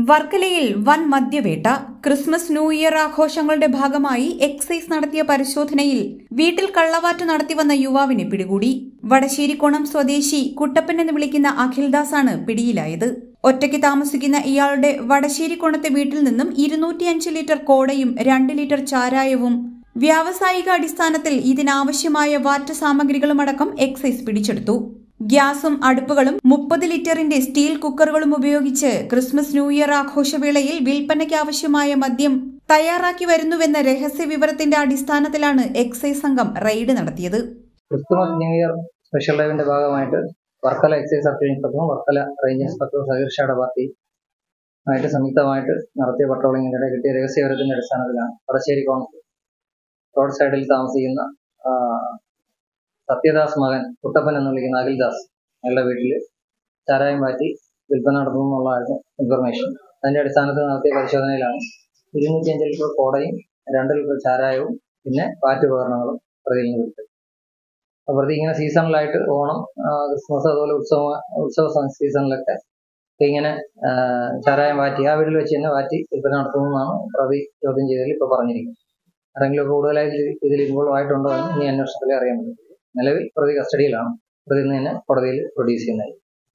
വർക്കലയിൽ വൻ മദ്യവേട്ട Christmas new year ആഘോഷങ്ങളുടെ ഭാഗമായി എക്സൈസ് നടത്തിയ പരിശോധനയിൽ വീട്ടിൽ കള്ളവാറ്റ് നടത്തിവന്ന യുവാവിനെ പിടികൂടി വടശ്ശേരിക്കോണം സ്വദേശി കുട്ടപ്പൻ എന്ന് വിളിക്കുന്ന അഖിൽദാസാണ് പിടിയിലായത് ഒറ്റയ്ക്ക് താമസിക്കുന്ന ഇയാളുടെ വടശ്ശേരിക്കോണത്തെ വീട്ടിൽ നിന്നും ഇരുന്നൂറ്റിയഞ്ച് ലിറ്റർ കോടയും രണ്ട് ലിറ്റർ ചാരായവും വ്യാവസായിക അടിസ്ഥാനത്തിൽ ഇതിനാവശ്യമായ വാറ്റ് സാമഗ്രികളുമടക്കം എക്സൈസ് പിടിച്ചെടുത്തു ഗ്യാസും അടുപ്പുകളും മുപ്പത് ലിറ്ററിന്റെ സ്റ്റീൽ കുക്കറുകളും ഉപയോഗിച്ച് ക്രിസ്മസ് ന്യൂ ഇയർ ആഘോഷവേളയിൽ വിൽപ്പനയ്ക്ക് ആവശ്യമായ മദ്യം തയ്യാറാക്കി വരുന്നുവെന്ന രഹസ്യ വിവരത്തിന്റെ അടിസ്ഥാനത്തിലാണ് എക്സൈസ് സംഘം റെയ്ഡ് നടത്തിയത് ക്രിസ്തുമസ് ന്യൂ ഇയർ സ്പെഷ്യൽ ഡ്രൈവിന്റെ ഭാഗമായിട്ട് വർക്കല എക്സൈസ് സർക്കിൾ ഇൻസ്പെക്ടറും വർക്കല റേഞ്ച് ഇൻസ്പെക്ടറും സഹീർഷയുടെ പാർട്ടി ആയിട്ട് സംയുക്തമായിട്ട് നടത്തിയ പട്രോളിങ്ങിനിടെ കിട്ടിയ രഹസ്യവിവരത്തിന്റെ അടിസ്ഥാനത്തിലാണ് വടശ്ശേരി കോൺസ് റോഡ് സൈഡിൽ താമസിക്കുന്ന ആ, സത്യദാസ് മകൻ കുട്ടപ്പൻ എന്ന് വിളിക്കുന്ന അഖിൽദാസ് അയാളുടെ വീട്ടിൽ ചാരായം മാറ്റി വിൽപ്പന നടത്തുന്നു എന്നുള്ളതായിരുന്നു ഇൻഫർമേഷൻ അതിന്റെ അടിസ്ഥാനത്തിൽ നടത്തിയ പരിശോധനയിലാണ് ഇരുന്നൂറ്റി അഞ്ച് ലിറ്റർ കോടയും രണ്ട് ലിറ്റർ ചാരായവും പിന്നെ പാറ്റ് ഉപകരണങ്ങളും പ്രതിയിൽ നിന്ന് വിട്ടത് അപ്പൊ പ്രതി ഇങ്ങനെ സീസണിലായിട്ട് ഓണം ആ, ക്രിസ്മസ് അതുപോലെ ഉത്സവ ഉത്സവ സ- സീസണിലൊക്കെ ഇങ്ങനെ ആ, ചാരായം വാറ്റി ആ വീട്ടിൽ വെച്ച് തന്നെ വാറ്റി വിൽപ്പന നടത്തുന്നതാണ് പ്രതി ചോദ്യം ചെയ്തതിൽ ഇപ്പൊ പറഞ്ഞിരിക്കുന്നത് ആരെങ്കിലും കൂടുതലായി ഇതിൽ- ഇതിൽ ഇൻവോൾവ് ആയിട്ടുണ്ടോ എന്ന് ഇനി അന്വേഷണത്തിലേ അറിയാൻ പറ്റും നിലവിൽ പ്രതി കസ്റ്റഡിയിലാണ് പ്രതി ഇന്ന് തന്നെ കോടതിയിൽ പ്രൊഡ്യൂസ് ചെയ്യുന്നത്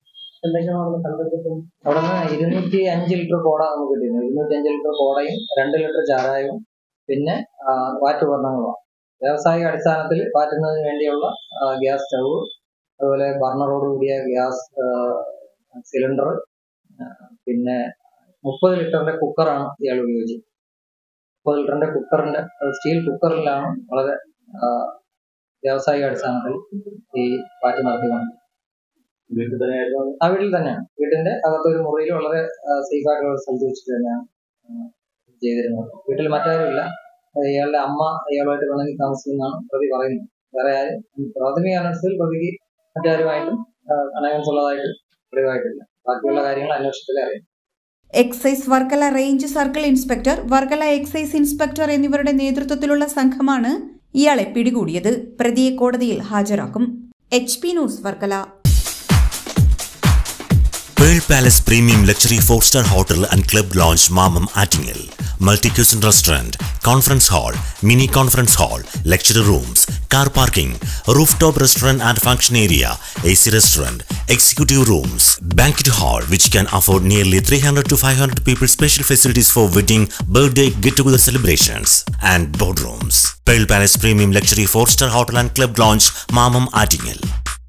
അവിടെ നിന്ന് ഇരുന്നൂറ്റി അഞ്ച് ലിറ്റർ കോട നമുക്ക് കിട്ടിയിരുന്നു ഇരുന്നൂറ്റി അഞ്ച് ലിറ്റർ കോടയും രണ്ട് ലിറ്റർ ചാരായവും പിന്നെ ആ, വാറ്റ് ഉപകരണങ്ങളുമാണ് വ്യാവസായിക അടിസ്ഥാനത്തിൽ പാറ്റുന്നതിന് വേണ്ടിയുള്ള ആ, ഗ്യാസ് സ്റ്റവ് അതുപോലെ ബർണറോട് കൂടിയ ഗ്യാസ് സിലിണ്ടർ പിന്നെ മുപ്പത് ലിറ്ററിന്റെ കുക്കറാണ് ഇയാൾ ഉപയോഗിച്ചത് മുപ്പത് ലിറ്ററിന്റെ കുക്കറിന്റെ സ്റ്റീൽ കുക്കറിലാണ് വളരെ ആ, വ്യാവസായിക അടിസ്ഥാനത്തിൽ ഈ പാറ്റ് നടത്തിക്കൊണ്ടത് ആ വീട്ടിൽ തന്നെയാണ് വീട്ടിന്റെ അകത്തൊരു മുറിയിൽ വളരെ സേഫ് ആയിട്ടുള്ള ഒരു സ്ഥലത്ത് വെച്ചിട്ട് തന്നെയാണ് ആ, ചെയ്തിരുന്നത് വീട്ടിൽ മറ്റാരുമില്ല ആ, ഇയാളുടെ അമ്മ ഇയാളുമായിട്ട് പിണങ്ങി താമസിക്കുന്നതാണ് പ്രതി പറയുന്നത് വേറെ ആരും പ്രാഥമിക അന്വേഷണത്തിൽ പ്രതിക്ക് മറ്റാരുമായിട്ടും അനൈവൻസ് ഉള്ളതായിട്ട് തെളിവായിട്ടില്ല ബാക്കിയുള്ള കാര്യങ്ങൾ അന്വേഷണത്തിൽ അറിയാം excise Varkala range circle inspector Varkala excise inspector എന്നിവരുടെ നേതൃത്വത്തിലുള്ള സംഘമാണ് ഇയാളെ പിടികൂടിയത് പ്രതിയെ കോടതിയിൽ ഹാജരാക്കും H P news Varkala Pearl Palace Premium Luxury 4-star Hotel and Club Lounge Mamam Attingel. Multi-cuisine restaurant, conference hall, mini conference hall, lecture rooms, car parking, rooftop restaurant and function area, AC restaurant, executive rooms, banquet hall which can afford nearly 300 to 500 people special facilities for wedding, birthday, get-together celebrations and boardrooms. Pearl Palace Premium Luxury 4-star Hotel and Club Lounge Mamam Attingel.